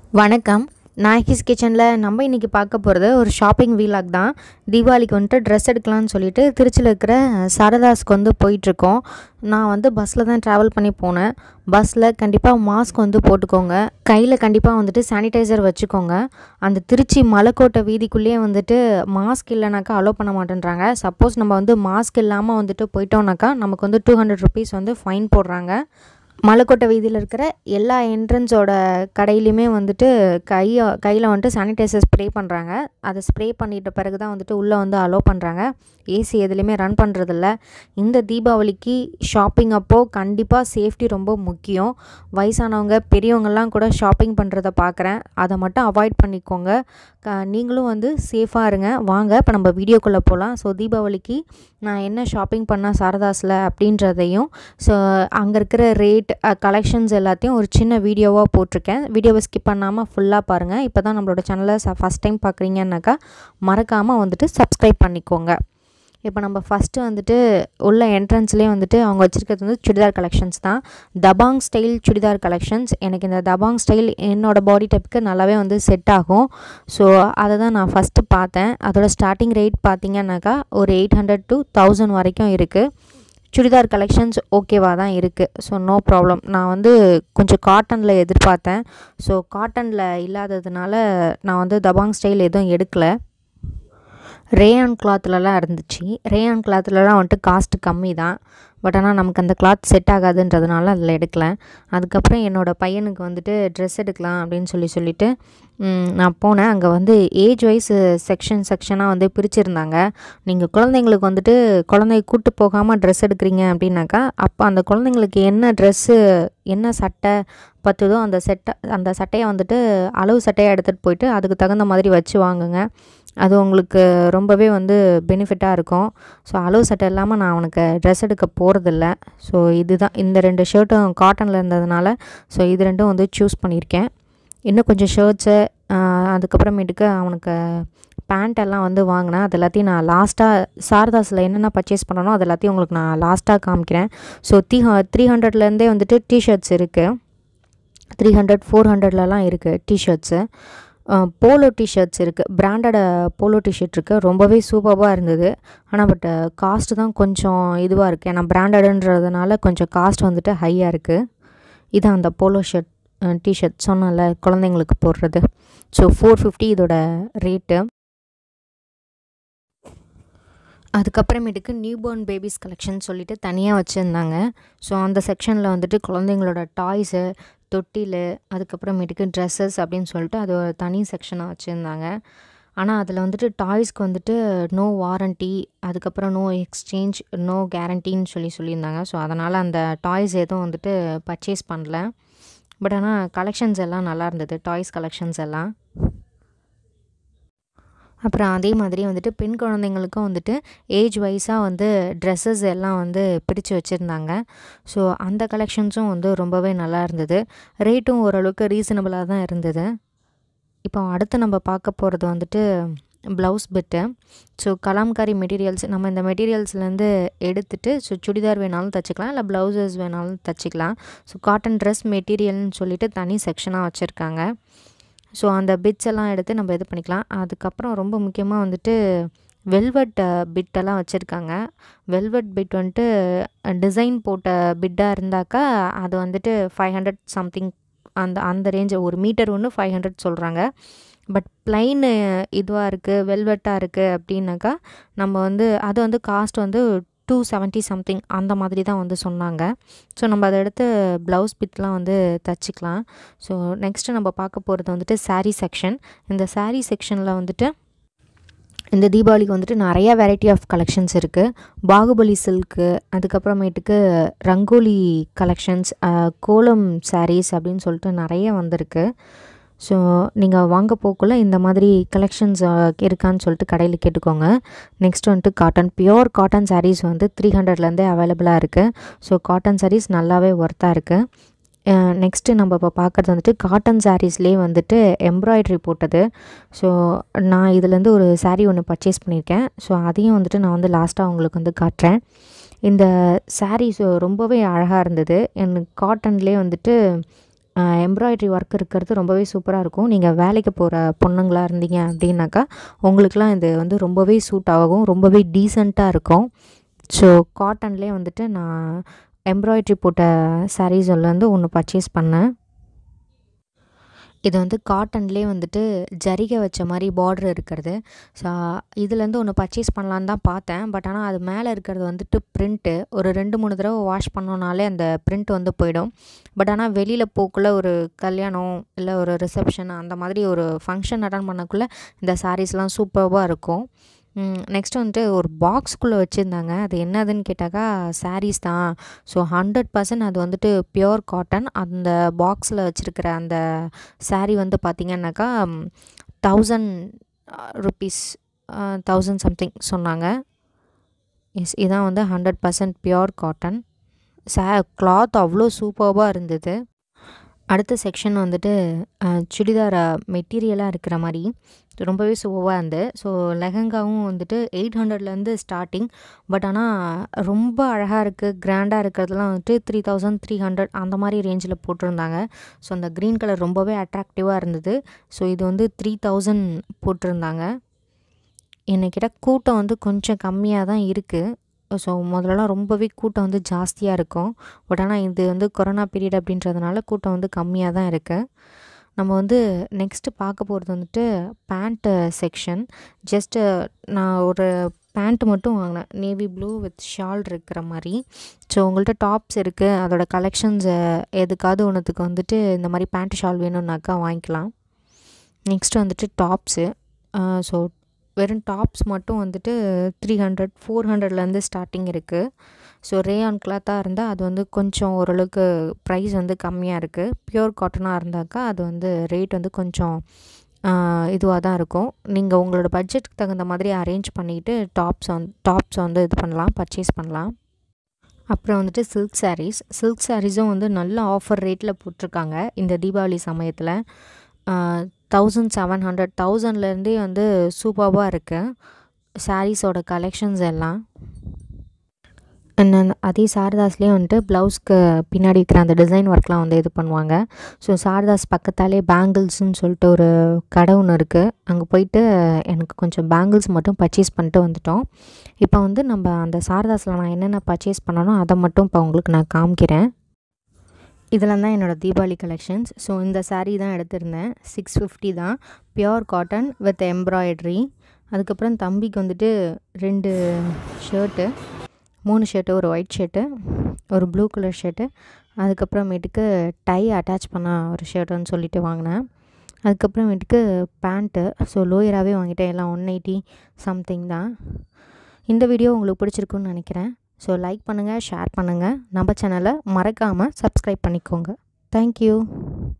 வணக்கம் நாயகிஸ் கிச்சனில் நம்ம இன்றைக்கி பார்க்க போகிறது ஒரு ஷாப்பிங் வீலாக் தான் தீபாவளிக்கு வந்துட்டு ட்ரெஸ் எடுக்கலாம்னு சொல்லிட்டு திருச்சியில் இருக்கிற சரதாஸ்க்கு வந்து போயிட்டுருக்கோம் நான் வந்து பஸ்ஸில் தான் ட்ராவல் பண்ணி போனேன் பஸ்ஸில் கண்டிப்பாக மாஸ்க் வந்து போட்டுக்கோங்க கையில் கண்டிப்பாக வந்துட்டு சானிடைசர் வச்சுக்கோங்க அந்த திருச்சி மலைக்கோட்டை வீதிக்குள்ளேயே வந்துட்டு மாஸ்க் இல்லைனாக்கா அலோவ் பண்ண மாட்டேன்றாங்க சப்போஸ் நம்ம வந்து மாஸ்க் இல்லாமல் வந்துட்டு போயிட்டோம்னாக்கா நமக்கு வந்து டூ ஹண்ட்ரட் ருபீஸ் வந்து ஃபைன் போடுறாங்க மலைக்கோட்டை வீதியில் இருக்கிற எல்லா என்ட்ரன்ஸோட கடையிலையுமே வந்துட்டு கையை கையில் வந்துட்டு சானிடைசர் ஸ்ப்ரே பண்ணுறாங்க அதை ஸ்ப்ரே பண்ணிட்ட பிறகு தான் வந்துட்டு உள்ளே வந்து அலோவ் பண்ணுறாங்க ஏசி எதுலேயுமே ரன் பண்ணுறதில்ல இந்த தீபாவளிக்கு ஷாப்பிங் அப்போது கண்டிப்பாக சேஃப்டி ரொம்ப முக்கியம் வயசானவங்க பெரியவங்கெல்லாம் கூட ஷாப்பிங் பண்ணுறத பார்க்குறேன் அதை மட்டும் அவாய்ட் பண்ணிக்கோங்க க நீங்களும் வந்து சேஃபாக இருங்க வாங்க இப்போ நம்ம வீடியோக்குள்ளே போகலாம் ஸோ தீபாவளிக்கு நான் என்ன ஷாப்பிங் பண்ணேன் சாரதாஸில் அப்படின்றதையும் ஸோ அங்கே இருக்கிற ரேட் கலெக்ஷன்ஸ் எல்லாத்தையும் ஒரு சின்ன வீடியோவாக போட்டிருக்கேன் வீடியோவை ஸ்கிப் பண்ணாமல் ஃபுல்லாக பாருங்கள் இப்போ தான் நம்மளோட சேனலை ச ஃபஸ்ட் டைம் பார்க்குறீங்கன்னாக்கா மறக்காமல் வந்துட்டு சப்ஸ்கிரைப் பண்ணிக்கோங்க இப்போ நம்ம ஃபஸ்ட்டு வந்துட்டு உள்ள என்ட்ரன்ஸ்லேயே வந்துட்டு அவங்க வச்சுருக்கிறது வந்து சுடிதார் கலெக்ஷன்ஸ் தான் தபாங் ஸ்டைல் சுடிதார் கலெக்ஷன்ஸ் எனக்கு இந்த தபாங் ஸ்டைல் என்னோடய பாடி டைப்புக்கு நல்லாவே வந்து செட் ஆகும் ஸோ அதை தான் நான் ஃபஸ்ட்டு பார்த்தேன் அதோட ஸ்டார்டிங் ரேட் பார்த்தீங்கன்னாக்கா ஒரு எயிட் ஹண்ட்ரட் டு தௌசண்ட் வரைக்கும் இருக்குது சுடிதார் கலெக்ஷன்ஸ் ஓகேவாக தான் இருக்குது ஸோ நோ ப்ராப்ளம் நான் வந்து கொஞ்சம் காட்டனில் எதிர்பார்த்தேன் ஸோ காட்டனில் இல்லாததுனால நான் வந்து தபாங் ஸ்டைல் எதுவும் எடுக்கலை ரேயான் கிளாத்லலாம் இருந்துச்சு ரேயான் கிளாத்லலாம் வந்துட்டு காஸ்ட் கம்மி தான் பட் ஆனால் நமக்கு அந்த கிளாத் செட் ஆகாதுன்றதுனால அதில் எடுக்கல அதுக்கப்புறம் என்னோடய பையனுக்கு வந்துட்டு ட்ரெஸ் எடுக்கலாம் அப்படின்னு சொல்லி சொல்லிவிட்டு நான் போனேன் அங்கே வந்து ஏஜ் வைஸ் செக்ஷன் செக்ஷனாக வந்து பிரிச்சுருந்தாங்க நீங்கள் குழந்தைங்களுக்கு வந்துட்டு குழந்தைய கூட்டு போகாமல் ட்ரெஸ் எடுக்கிறீங்க அப்படின்னாக்கா அப்போ அந்த குழந்தைங்களுக்கு என்ன ட்ரெஸ்ஸு என்ன சட்டை பத்துதோ அந்த செட்டை அந்த சட்டையை வந்துட்டு அளவு சட்டையாக எடுத்துகிட்டு போயிட்டு அதுக்கு தகுந்த மாதிரி வச்சு வாங்குங்க அது உங்களுக்கு ரொம்பவே வந்து பெனிஃபிட்டாக இருக்கும் ஸோ அளவு சட்டை இல்லாமல் நான் அவனுக்கு ட்ரெஸ் எடுக்க போகிறதில்ல ஸோ இதுதான் இந்த ரெண்டு ஷர்ட்டும் காட்டனில் இருந்ததுனால ஸோ இது ரெண்டும் வந்து சூஸ் பண்ணியிருக்கேன் இன்னும் கொஞ்சம் ஷர்ட்ஸு அதுக்கப்புறமேட்டுக்கு அவனுக்கு பேண்ட் எல்லாம் வந்து வாங்கினேன் அது எல்லாத்தையும் நான் லாஸ்ட்டாக சாரதாஸில் என்னென்ன பர்ச்சேஸ் பண்ணனோ அது எல்லாத்தையும் உங்களுக்கு நான் லாஸ்ட்டாக காமிக்கிறேன் ஸோ த்ரீ த்ரீ ஹண்ட்ரட்லேருந்தே வந்துட்டு டிஷர்ட்ஸ் இருக்குது த்ரீ ஹண்ட்ரட் ஃபோர் ஹண்ட்ரட்லலாம் இருக்குது டிஷர்ட்ஸு போலோ டிஷர்ட்ஸ் இருக்குது பிராண்டட் போலோ டிஷர்ட் இருக்குது ரொம்பவே சூப்பராக இருந்தது ஆனால் பட் காஸ்ட்டு தான் கொஞ்சம் இதுவாக இருக்குது ஏன்னா பிராண்டடுன்றதுனால கொஞ்சம் காஸ்ட் வந்துட்டு ஹையாக இருக்குது இதான் அந்த போலோ ஷர்ட் டிஷர்ட் சொன்னல குழந்தைங்களுக்கு போடுறது ஸோ ஃபோர் ஃபிஃப்டி இதோட ரேட்டு அதுக்கப்புறமேட்டுக்கு நியூ பார்ன் பேபிஸ் கலெக்ஷன் சொல்லிட்டு தனியாக வச்சுருந்தாங்க ஸோ அந்த செக்ஷனில் வந்துட்டு குழந்தைங்களோட டாய்ஸு தொட்டில் அதுக்கப்புறமேட்டுக்கு ட்ரெஸ்ஸஸ் அப்படின்னு சொல்லிட்டு அது ஒரு தனி செக்ஷனாக வச்சுருந்தாங்க ஆனால் அதில் வந்துட்டு டாய்ஸ்க்கு வந்துட்டு நோ வாரண்ட்டி அதுக்கப்புறம் நோ எக்ஸ்சேஞ்ச் நோ கேரண்டின்னு சொல்லி சொல்லியிருந்தாங்க ஸோ அதனால் அந்த டாய்ஸ் எதுவும் வந்துட்டு பர்ச்சேஸ் பண்ணல பட் ஆனால் கலெக்ஷன்ஸ் எல்லாம் நல்லா இருந்தது டாய்ஸ் கலெக்ஷன்ஸ் எல்லாம் அப்புறம் அதே மாதிரி வந்துட்டு பெண் குழந்தைங்களுக்கும் வந்துட்டு ஏஜ் வைஸாக வந்து ட்ரெஸ்ஸஸ் எல்லாம் வந்து பிரித்து வச்சுருந்தாங்க ஸோ அந்த கலெக்ஷன்ஸும் வந்து ரொம்பவே நல்லா இருந்தது ரேட்டும் ஓரளவுக்கு ரீசனபிளாக தான் இருந்தது இப்போ அடுத்து நம்ம பார்க்க போகிறது வந்துட்டு blouse bit so Kalamkari materials நம்ம இந்த மெட்டீரியல்ஸ்லேருந்து எடுத்துகிட்டு ஸோ சுடிதார் வேணாலும் தைச்சிக்கலாம் இல்லை ப்ளவுசஸ் வேணாலும் தைச்சிக்கலாம் ஸோ காட்டன் ட்ரெஸ் மெட்டீரியல்னு சொல்லிட்டு தனி செக்ஷனாக வச்சுருக்காங்க ஸோ அந்த பிட்ஸ் எல்லாம் எடுத்து நம்ம இது பண்ணிக்கலாம் அதுக்கப்புறம் ரொம்ப முக்கியமாக வந்துட்டு வெல்வெட் பிட்டெல்லாம் வச்சுருக்காங்க வெல்வெட் பிட் வந்துட்டு டிசைன் போட்ட பிட்டாக இருந்தாக்கா அது வந்துட்டு ஃபைவ் ஹண்ட்ரட் சம்திங் அந்த அந்த ரேஞ்சு ஒரு மீட்டர் ஒன்று ஃபைவ் ஹண்ட்ரட் சொல்கிறாங்க பட் பிளைன் இதுவாக இருக்குது வெல்வெட்டாக இருக்குது அப்படின்னாக்கா நம்ம வந்து அது வந்து காஸ்ட் வந்து டூ செவன்ட்டி சம்திங் அந்த மாதிரி தான் வந்து சொன்னாங்க ஸோ நம்ம அதை எடுத்து ப்ளவுஸ் பிட்லாம் வந்து தச்சுக்கலாம் ஸோ நெக்ஸ்ட்டு நம்ம பார்க்க போகிறது வந்துட்டு சாரீ செக்ஷன் இந்த சாரீ செக்ஷனில் வந்துட்டு இந்த தீபாவளிக்கு வந்துட்டு நிறையா வெரைட்டி ஆஃப் கலெக்ஷன்ஸ் இருக்குது பாகுபலி சில்க்கு அதுக்கப்புறமேட்டுக்கு ரங்கோலி கலெக்ஷன்ஸ் கோலம் சாரீஸ் அப்படின்னு சொல்லிட்டு நிறைய வந்திருக்கு ஸோ நீங்கள் வாங்க போக்குள்ள இந்த மாதிரி கலெக்ஷன்ஸ் இருக்கான்னு சொல்லிட்டு கடையில் கேட்டுக்கோங்க நெக்ஸ்ட் வந்துட்டு காட்டன் பியோர் காட்டன் சாரீஸ் வந்து த்ரீ ஹண்ட்ரட்லேருந்தே அவைலபிளாக இருக்குது ஸோ காட்டன் சாரீஸ் நல்லாவே ஒர்த்தாக இருக்குது நெக்ஸ்ட்டு நம்ம இப்போ பார்க்குறது வந்துட்டு காட்டன் சாரீஸ்லேயே வந்துட்டு எம்ப்ராய்ட்ரி போட்டது ஸோ நான் இதுலேருந்து ஒரு சாரீ ஒன்று பர்ச்சேஸ் பண்ணியிருக்கேன் ஸோ அதையும் வந்துட்டு நான் வந்து லாஸ்ட்டாக உங்களுக்கு வந்து காட்டுறேன் இந்த சாரீஸ் ரொம்பவே அழகாக இருந்தது எனக்கு காட்டன்லேயே வந்துட்டு எம்ப்ராய்டரி ஒர்க் இருக்கிறது ரொம்பவே சூப்பராக இருக்கும் நீங்கள் வேலைக்கு போகிற பொண்ணுங்களாக இருந்தீங்க அப்படின்னாக்கா உங்களுக்குலாம் இது வந்து ரொம்பவே சூட் ஆகும் ரொம்பவே டீசெண்டாக இருக்கும் ஸோ காட்டன்லேயே வந்துட்டு நான் எம்ப்ராய்ட்ரி போட்ட சாரீஸ் வந்து ஒன்று பர்ச்சேஸ் பண்ணேன் இது வந்து காட்டன்லேயே வந்துட்டு ஜரிகை வச்ச மாதிரி பார்டர் இருக்கிறது ஸோ இதுலேருந்து ஒன்று பர்ச்சேஸ் பண்ணலான்னு தான் பார்த்தேன் பட் ஆனால் அது மேலே இருக்கிறது வந்துட்டு பிரிண்ட்டு ஒரு ரெண்டு மூணு தடவை வாஷ் பண்ணோனாலே அந்த பிரிண்ட் வந்து போயிடும் பட் ஆனால் வெளியில் போக்குள்ள ஒரு கல்யாணம் இல்லை ஒரு ரிசப்ஷன் அந்த மாதிரி ஒரு ஃபங்க்ஷன் அட்டன் பண்ணக்குள்ளே இந்த சாரீஸ்லாம் சூப்பராக இருக்கும் நெக்ஸ்ட் வந்துட்டு ஒரு பாக்ஸ்குள்ளே வச்சுருந்தாங்க அது என்னதுன்னு கேட்டாக்கா சாரீஸ் தான் ஸோ ஹண்ட்ரட் பர்சன்ட் அது வந்துட்டு பியோர் காட்டன் அந்த பாக்ஸில் வச்சுருக்கிற அந்த சாரீ வந்து பார்த்திங்கன்னாக்கா தௌசண்ட் ருபீஸ் தௌசண்ட் சம்திங் சொன்னாங்க எஸ் இதான் வந்து ஹண்ட்ரட் பர்சன்ட் பியோர் காட்டன் சா கிளாத் அவ்வளோ சூப்பராக இருந்தது அடுத்த செக்ஷன் வந்துட்டு சுடிதார் மெட்டீரியலாக இருக்கிற மாதிரி ரொம்பவே சூப்பராக இருந்து ஸோ லெஹங்காவும் வந்துட்டு எயிட் ஹண்ட்ரட்லேருந்து ஸ்டார்டிங் பட் ஆனால் ரொம்ப அழகாக இருக்குது கிராண்டாக இருக்கிறதுலாம் வந்துட்டு த்ரீ தௌசண்ட் த்ரீ ஹண்ட்ரட் அந்த மாதிரி ரேஞ்சில் போட்டிருந்தாங்க ஸோ அந்த க்ரீன் கலர் ரொம்பவே அட்ராக்டிவாக இருந்தது ஸோ இது வந்து த்ரீ தௌசண்ட் போட்டிருந்தாங்க என்னைக்கிட்ட கூட்டம் வந்து கொஞ்சம் கம்மியாக தான் இருக்குது ஸோ முதல்லலாம் ரொம்பவே கூட்டம் வந்து ஜாஸ்தியாக இருக்கும் பட் ஆனால் இது வந்து கொரோனா பீரியட் அப்படின்றதுனால கூட்டம் வந்து கம்மியாக தான் இருக்குது நம்ம வந்து நெக்ஸ்ட்டு பார்க்க போகிறது வந்துட்டு பேண்ட்டு செக்ஷன் ஜஸ்ட்டு நான் ஒரு பேண்ட் மட்டும் வாங்கினேன் நேவி ப்ளூ வித் ஷால் இருக்கிற மாதிரி ஸோ உங்கள்கிட்ட டாப்ஸ் இருக்குது அதோட கலெக்ஷன்ஸ் எதுக்காவது ஒன்றுத்துக்கு வந்துட்டு இந்த மாதிரி பேண்ட் ஷால் வேணும்னாக்கா வாங்கிக்கலாம் நெக்ஸ்ட்டு வந்துட்டு டாப்ஸு ஸோ வெறும் டாப்ஸ் மட்டும் வந்துட்டு த்ரீ ஹண்ட்ரட் ஃபோர் ஹண்ட்ரட்லேருந்து ஸ்டார்டிங் இருக்குது ஸோ ரேயான் கிளாத்தாக இருந்தால் அது வந்து கொஞ்சம் ஓரளவுக்கு ப்ரைஸ் வந்து கம்மியாக இருக்குது ப்யூர் காட்டனாக இருந்தாக்கா அது வந்து ரேட் வந்து கொஞ்சம் இதுவாக தான் இருக்கும் நீங்கள் உங்களோட பட்ஜெட்டுக்கு தகுந்த மாதிரி அரேஞ்ச் பண்ணிக்கிட்டு டாப்ஸ் வந்து டாப்ஸ் வந்து இது பண்ணலாம் பர்ச்சேஸ் பண்ணலாம் அப்புறம் வந்துட்டு சில்க் சாரீஸ் சில்க் சாரீஸும் வந்து நல்ல ஆஃபர் ரேட்டில் போட்டிருக்காங்க இந்த தீபாவளி சமயத்தில் தௌசண்ட் செவன் ஹண்ட்ரட் தௌசண்ட்லேருந்தே வந்து சூப்பராக இருக்குது சாரீஸோட கலெக்ஷன்ஸ் எல்லாம் அண்ட் அதே சாரதாஸ்லேயே வந்துட்டு ப்ளவுஸ்க்கு பின்னாடி இருக்கிற அந்த டிசைன் ஒர்க்லாம் வந்து இது பண்ணுவாங்க ஸோ சாரதாஸ் பக்கத்தாலே பேங்கிள்ஸ்னு சொல்லிட்டு ஒரு கடை ஒன்று இருக்குது அங்கே போயிட்டு எனக்கு கொஞ்சம் பேங்கிள்ஸ் மட்டும் பர்ச்சேஸ் பண்ணிட்டு வந்துட்டோம் இப்போ வந்து நம்ம அந்த சாரதாஸில் நான் என்னென்ன பர்ச்சேஸ் பண்ணனோ அதை மட்டும் இப்போ உங்களுக்கு நான் காமிக்கிறேன் இதெல்லாம் தான் என்னோடய தீபாவளி கலெக்ஷன்ஸ் ஸோ இந்த சாரீ தான் எடுத்திருந்தேன் சிக்ஸ் ஃபிஃப்டி தான் பியோர் காட்டன் வித் எம்ப்ராய்ட்ரி அதுக்கப்புறம் தம்பிக்கு வந்துட்டு ரெண்டு ஷர்ட்டு மூணு ஷர்ட்டு ஒரு ஒயிட் ஷர்ட்டு ஒரு ப்ளூ கலர் ஷர்ட்டு அதுக்கப்புறமேட்டுக்கு டை அட்டாச் பண்ண ஒரு ஷர்ட்டுன்னு சொல்லிட்டு வாங்கினேன் அதுக்கப்புறமேட்டுக்கு பேண்ட்டு ஸோ லோயராகவே வாங்கிட்டேன் எல்லாம் ஒன் எயிட்டி சம்திங் தான் இந்த வீடியோ உங்களுக்கு பிடிச்சிருக்குன்னு நினைக்கிறேன் ஸோ லைக் பண்ணுங்கள் ஷேர் பண்ணுங்கள் நம்ம சேனலை மறக்காமல் சப்ஸ்கிரைப் பண்ணிக்கோங்க தேங்க்யூ